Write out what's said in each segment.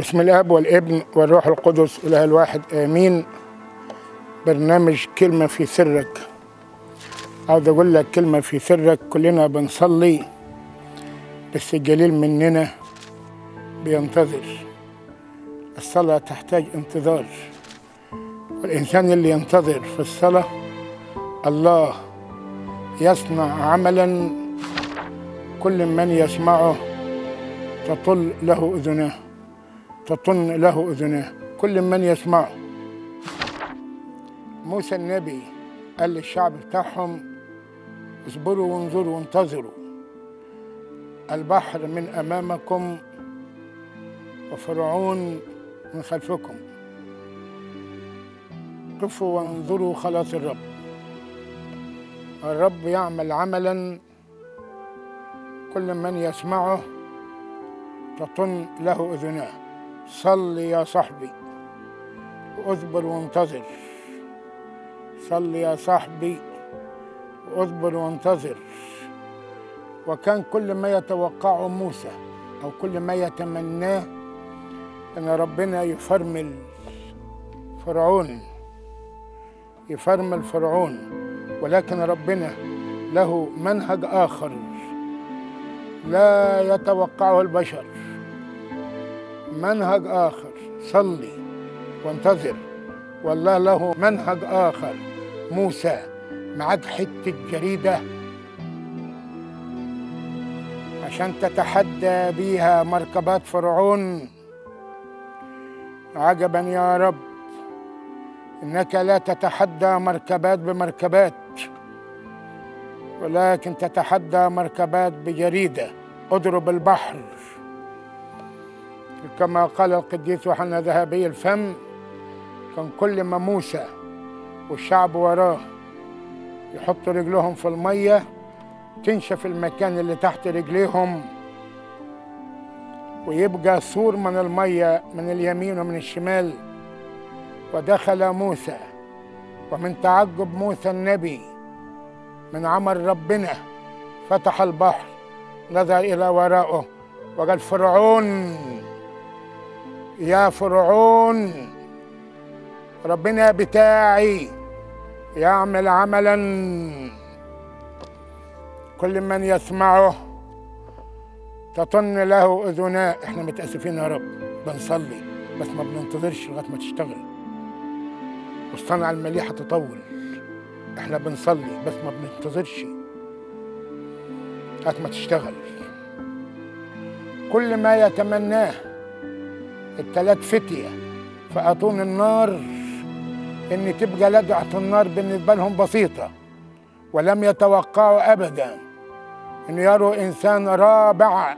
بسم الاب والابن والروح القدس اله الواحد امين برنامج كلمه في سرك عاوز اقول لك كلمه في سرك كلنا بنصلي بس الجليل مننا بينتظر الصلاه تحتاج انتظار والانسان اللي ينتظر في الصلاه الله يصنع عملا كل من يسمعه تطل له اذناه تطن له اذناه كل من يسمعه موسى النبي قال للشعب بتاعهم اصبروا وانظروا وانتظروا البحر من امامكم وفرعون من خلفكم قفوا وانظروا خلاص الرب الرب يعمل عملا كل من يسمعه تطن له اذناه صل يا صاحبي واصبر وانتظر صل يا صاحبي واصبر وانتظر وكان كل ما يتوقعه موسى او كل ما يتمناه ان ربنا يفرمل فرعون يفرمل فرعون ولكن ربنا له منهج اخر لا يتوقعه البشر منهج آخر صلي وانتظر والله له منهج آخر موسى معاك حتة جريدة عشان تتحدى بيها مركبات فرعون عجبا يا رب إنك لا تتحدى مركبات بمركبات ولكن تتحدى مركبات بجريدة اضرب البحر كما قال القديس يوحنا ذهبي الفم كان كل ما موسى والشعب وراه يحطوا رجلهم في المية تنشف المكان اللي تحت رجليهم ويبقى سور من المية من اليمين ومن الشمال ودخل موسى ومن تعجب موسى النبي من عمل ربنا فتح البحر نظر إلى وراءه وقال فرعون يا فرعون ربنا بتاعي يعمل عملا كل من يسمعه تطن له اذناه احنا متاسفين يا رب بنصلي بس ما بننتظرش لغايه ما تشتغل والصنعه المليحه تطول احنا بنصلي بس ما بننتظرش لغايه ما تشتغل كل ما يتمناه التلات فتية في أطون النار إن تبقى لدعة النار بالنسبة لهم بسيطة ولم يتوقعوا أبدا أن يروا إنسان رابع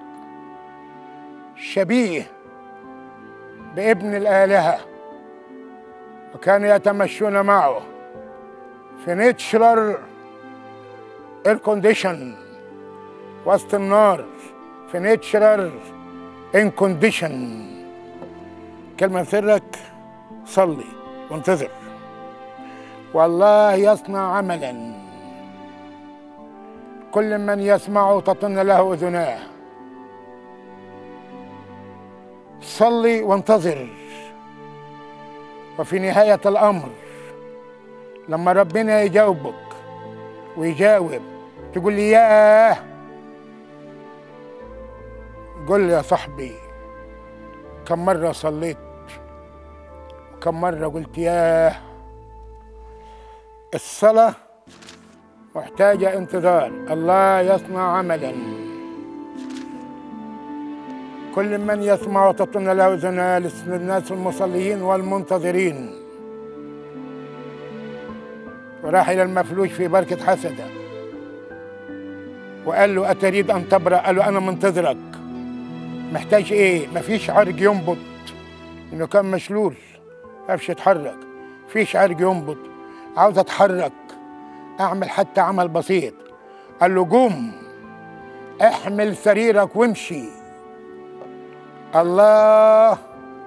شبيه بابن الآلهة وكانوا يتمشون معه في نيتشرال اير كونديشن وسط النار في نيتشرال ان كونديشن كلمة سرك صلي وانتظر والله يصنع عملا كل من يسمعه تطن له اذناه صلي وانتظر وفي نهاية الأمر لما ربنا يجاوبك ويجاوب تقول لي ياه قل لي يا صاحبي كم مرة صليت كم مرة قلت ياه الصلاة محتاجة انتظار الله يصنع عملا كل من يسمع وتطن له اذناه للناس المصلين والمنتظرين وراح الى المفلوج في بركة حسدة وقال له أتريد أن تبرأ؟ قال له أنا منتظرك محتاج إيه؟ مفيش عرج ينبض إنه كان مشلول قفش يتحرك فيش عرج ينبض عاوز اتحرك اعمل حتى عمل بسيط قال له قوم احمل سريرك وامشي الله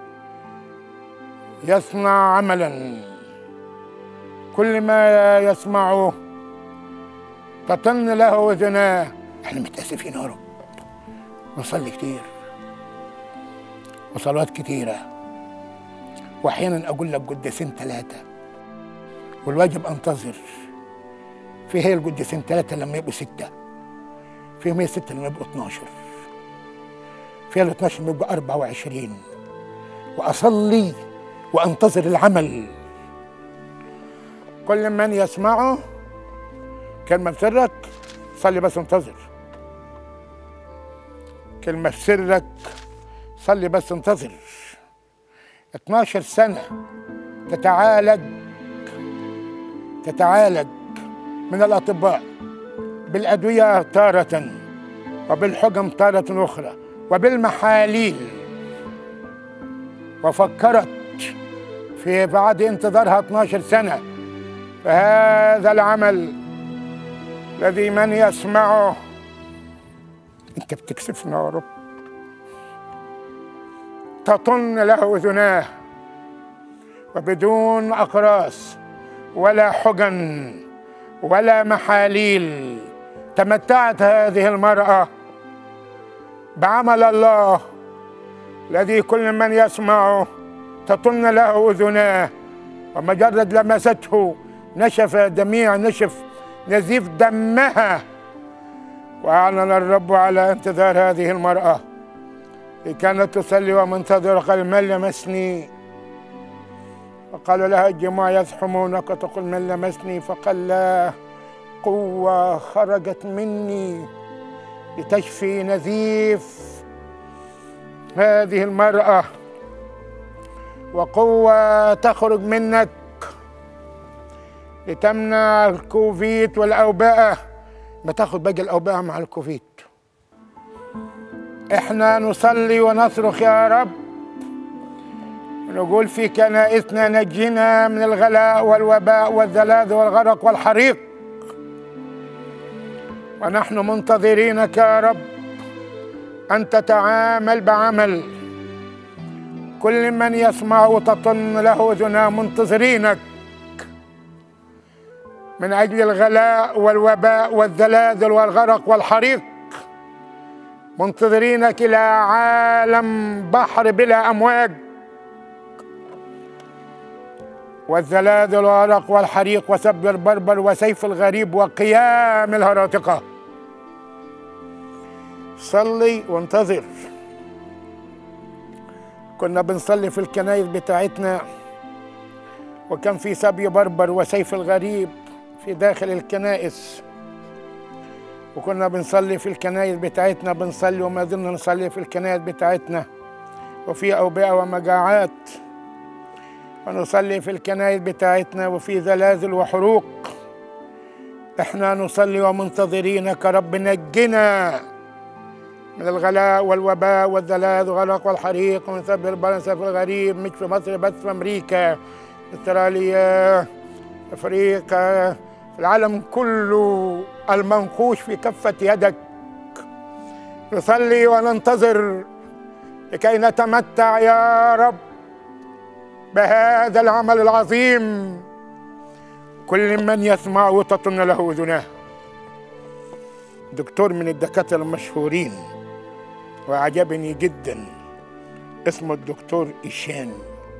يصنع عملا كل ما يسمعه تطن له اذناه احنا متاسفين يا رب نصلي كتير وصلوات كتيرة وأحيانا أقول لك قداسين ثلاثة والواجب أنتظر في هي القداسين ثلاثة لما يبقوا ستة فيهم هي ستة لما يبقوا 12 فيها ال 12 لما يبقوا 24 وأصلي وأنتظر العمل كل من يسمعه كلمة في سرك صلي بس انتظر كلمة في سرك صلي بس انتظر 12 سنة تتعالج تتعالج من الأطباء بالأدوية تارة وبالحجم تارة أخرى وبالمحاليل وفكرت في بعد انتظارها 12 سنة فهذا العمل الذي من يسمعه انت بتكسفنا يا رب تطن له اذناه وبدون اقراص ولا حجن ولا محاليل تمتعت هذه المراه بعمل الله الذي كل من يسمعه تطن له اذناه ومجرد لمسته نشف دميع نشف نزيف دمها واعلن الرب على انتظار هذه المراه كانت تصلي ومنتظرة قال من لمسني فقال لها الجماعة يزحمونك تقول من لمسني فقال لا قوة خرجت مني لتشفي نزيف هذه المرأة وقوة تخرج منك لتمنع الكوفيد والأوبئة ما تاخد باقي الأوبئة مع الكوفيد احنا نصلي ونصرخ يا رب ونقول في كنائسنا نجنا من الغلاء والوباء والزلازل والغرق والحريق ونحن منتظرينك يا رب أن تتعامل بعمل كل من يسمع تطن له أذنا منتظرينك من أجل الغلاء والوباء والزلازل والغرق والحريق منتظرينك إلى عالم بحر بلا أمواج والزلازل والغرق والحريق وسب البربر وسيف الغريب وقيام الهراطقة صلي وانتظر كنا بنصلي في الكنايس بتاعتنا وكان في سبي بربر وسيف الغريب في داخل الكنائس وكنا بنصلي في الكنايس بتاعتنا بنصلي وما زلنا نصلي في الكنايس بتاعتنا وفي أوبئة ومجاعات ونصلي في الكنايس بتاعتنا وفي زلازل وحروق احنا نصلي ومنتظرينك رب نجنا من الغلاء والوباء والزلازل والغرق والحريق ومن سب البلنسة في الغريب مش في مصر بس في أمريكا استراليا أفريقيا في العالم كله المنقوش في كفة يدك نصلي وننتظر لكي نتمتع يا رب بهذا العمل العظيم كل من يسمع تطن له اذناه دكتور من الدكاتره المشهورين وعجبني جدا اسمه الدكتور إيشان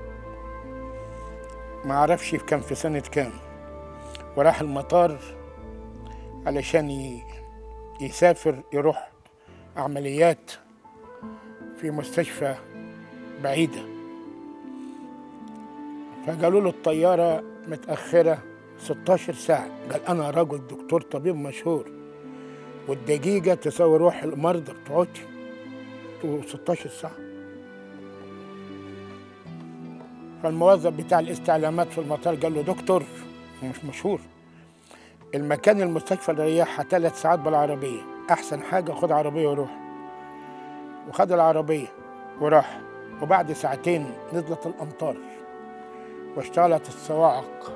ما اعرفش كان في سنة كام وراح المطار علشان يسافر يروح عمليات في مستشفى بعيدة فقالوا له الطيارة متأخرة 16 ساعة قال أنا رجل دكتور طبيب مشهور والدقيقة تساوي روح المرضى بتوعتي 16 ساعة فالموظف بتاع الاستعلامات في المطار قال له دكتور مش مشهور المكان المستشفى اللي ريحها ثلاث ساعات بالعربية أحسن حاجة خد عربية وروح وخد العربية وراح وبعد ساعتين نزلت الأمطار واشتغلت الصواعق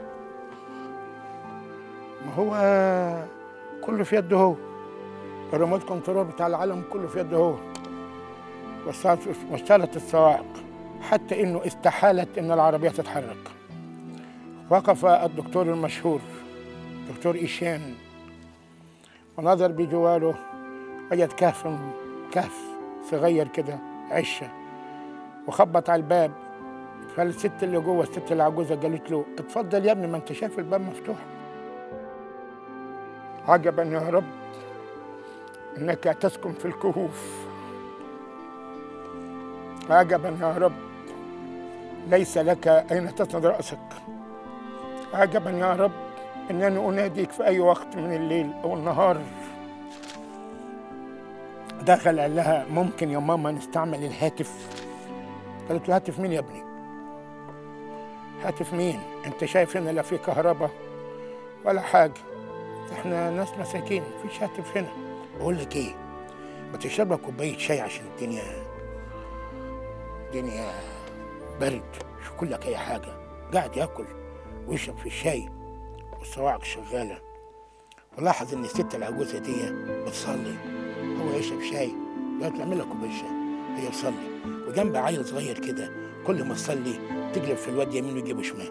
ما هو كله في يده هو الريموت كنترول بتاع العالم كله في يده هو واشتغلت الصواعق حتى انه استحالت ان العربيه تتحرك وقف الدكتور المشهور دكتور إيشان ونظر بجواله وجد كهف كهف صغير كده عشة وخبط على الباب فالست اللي جوه الست العجوزه قالت له اتفضل يا ابني ما انت شايف الباب مفتوح عجبا يا رب انك تسكن في الكهوف عجبا يا رب ليس لك اين تسند راسك عجبا يا رب انني اناديك في اي وقت من الليل او النهار دخل قال لها ممكن يا ماما نستعمل الهاتف قالت له هاتف مين يا ابني هاتف مين انت شايف هنا لا في كهرباء ولا حاجه احنا ناس مساكين مفيش هاتف هنا بقول لك ايه ما تشرب لك كوبايه شاي عشان الدنيا الدنيا برد مش كل لك اي حاجه قاعد ياكل ويشرب في الشاي والصواعق شغاله ولاحظ ان الست العجوزه دي بتصلي هو يشرب شاي قالت له اعمل لك كوبايه شاي هي تصلي وجنب عيل صغير كده كل ما تصلي تقلب في الواد يمين ويجيبه شمال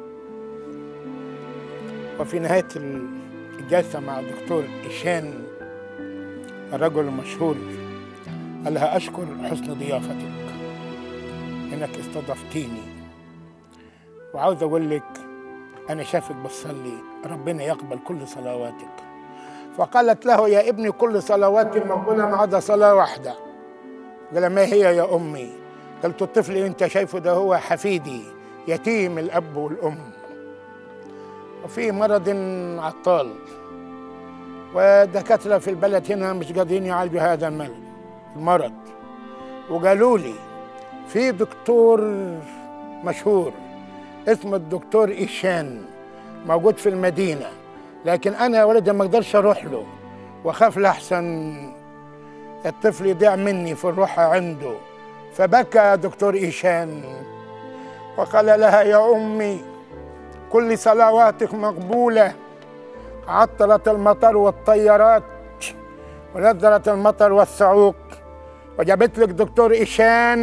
وفي نهايه الجلسه مع الدكتور إشان الرجل المشهور قال لها أشكر حسن ضيافتك إنك استضفتيني وعاوز أقول لك أنا شافك بتصلي ربنا يقبل كل صلواتك فقالت له يا ابني كل صلواتي مقبولة ما عدا صلاة واحدة قال ما هي يا أمي قلت الطفل اللي أنت شايفه ده هو حفيدي يتيم الأب والأم وفي مرض عطال ودكاترة في البلد هنا مش قادرين يعالجوا هذا المرض وقالوا لي في دكتور مشهور اسمه الدكتور إيشان موجود في المدينة لكن أنا يا ولدي ما أقدرش أروح له وأخاف لأحسن الطفل يضيع مني في الروح عنده فبكى دكتور إيشان وقال لها يا أمي كل صلواتك مقبولة عطلت المطر والطيارات ونزلت المطر والصعوق وجابت لك دكتور إيشان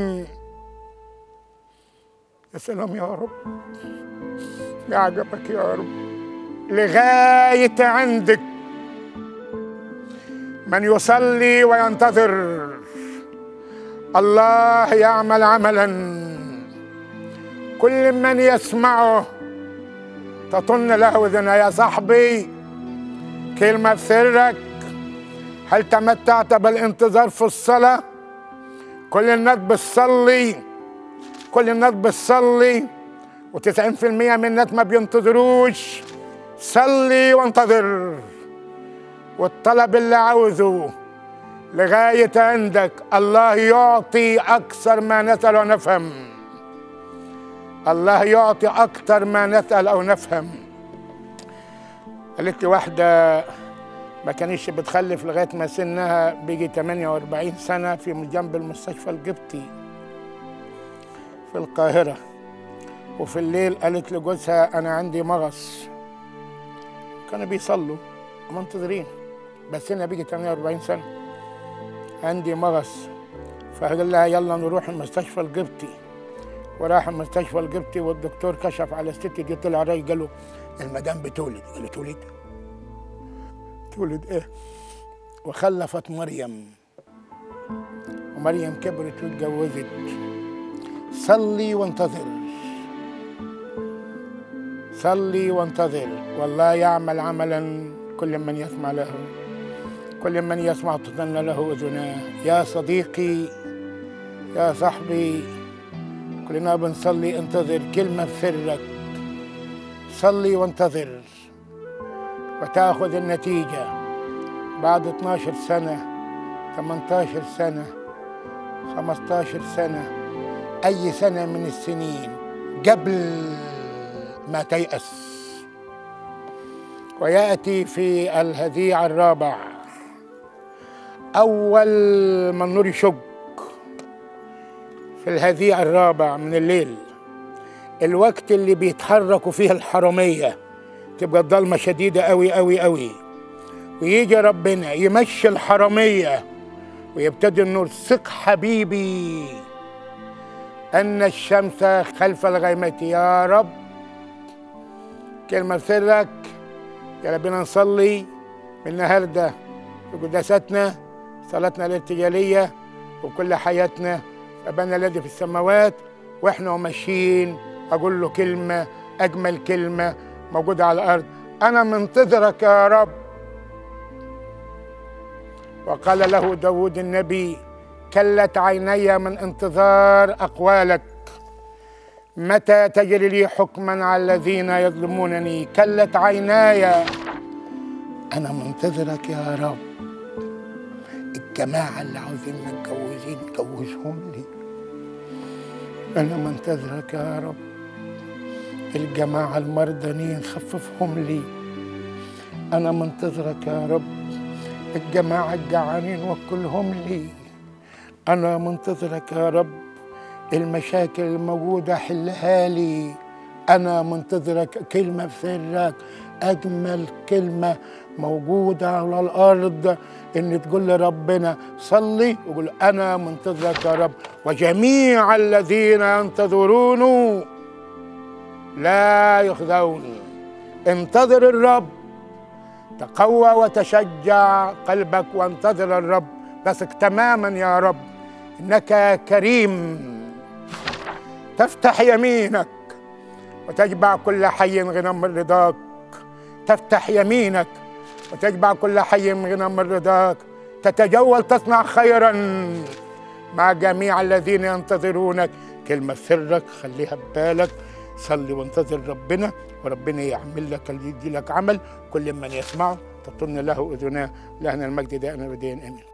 يا سلام يا رب يا عجبك يا رب لغاية عندك من يصلي وينتظر الله يعمل عملا كل من يسمعه تطن له اذن يا صاحبي كلمة في سرك هل تمتعت بالانتظار في الصلاة كل الناس بتصلي كل الناس بتصلي وتسعين في المية من الناس ما بينتظروش صلي وانتظر والطلب اللي عاوزه لغاية عندك الله يعطي أكثر ما نسأل ونفهم الله يعطي أكثر ما نسأل أو نفهم قالت لي واحدة ما كانتش بتخلف لغاية ما سنها بيجي 48 سنة في جنب المستشفى القبطي في القاهرة وفي الليل قالت لجوزها أنا عندي مغص كانوا بيصلوا ومنتظرين بس أنا بيجي 48 سنة عندي مغص فقال لها يلا نروح المستشفى القبطي وراح المستشفى القبطي والدكتور كشف على الست دي طلع راي قال له المدام بتولد قال له تولد تولد ايه وخلفت مريم ومريم كبرت واتجوزت صلي وانتظر صلي وانتظر والله يعمل عملا كل من يسمع له كل من يسمع تظن له اذناه يا صديقي يا صاحبي كلنا بنصلي انتظر كلمة في سرك صلي وانتظر وتاخذ النتيجة بعد 12 سنة 18 سنة 15 سنة أي سنة من السنين قبل ما تيأس ويأتي في الهذيع الرابع أول ما النور يشق في الهذيع الرابع من الليل الوقت اللي بيتحركوا فيه الحرامية تبقى الضلمة شديدة أوي أوي أوي ويجي ربنا يمشي الحرامية ويبتدي النور ثق حبيبي أن الشمس خلف الغيمة يا رب كلمة سرك يا ربنا نصلي من النهاردة في قداستنا صلاتنا الارتجالية وكل حياتنا أبانا الذي في السماوات وإحنا ماشيين أقول له كلمة أجمل كلمة موجودة على الأرض أنا منتظرك يا رب وقال له داود النبي كلت عيني من انتظار أقوالك متى تجري لي حكما على الذين يظلمونني كلت عيناي أنا منتظرك يا رب الجماعة اللي عاوزين متجوزين جوزهم لي أنا منتظرك يا رب الجماعة المرضانين خففهم لي أنا منتظرك يا رب الجماعة الجعانين وكلهم لي أنا منتظرك يا رب المشاكل الموجودة حلها لي أنا منتظرك كلمة في سرك أجمل كلمة موجودة على الأرض إن تقول لربنا صلي وقول أنا منتظرك يا رب وجميع الذين ينتظرون لا يخزون انتظر الرب تقوى وتشجع قلبك وانتظر الرب بثق تماما يا رب انك كريم تفتح يمينك وتجمع كل حي غنى من رضاك تفتح يمينك وتجمع كل حي غنى من رضاك تتجول تصنع خيرا مع جميع الذين ينتظرونك كلمة سرك خليها ببالك صلي وانتظر ربنا وربنا يعمل لك يدي لك عمل كل من يسمعه تطن له اذناه لهنا المجد دائما ابدا امين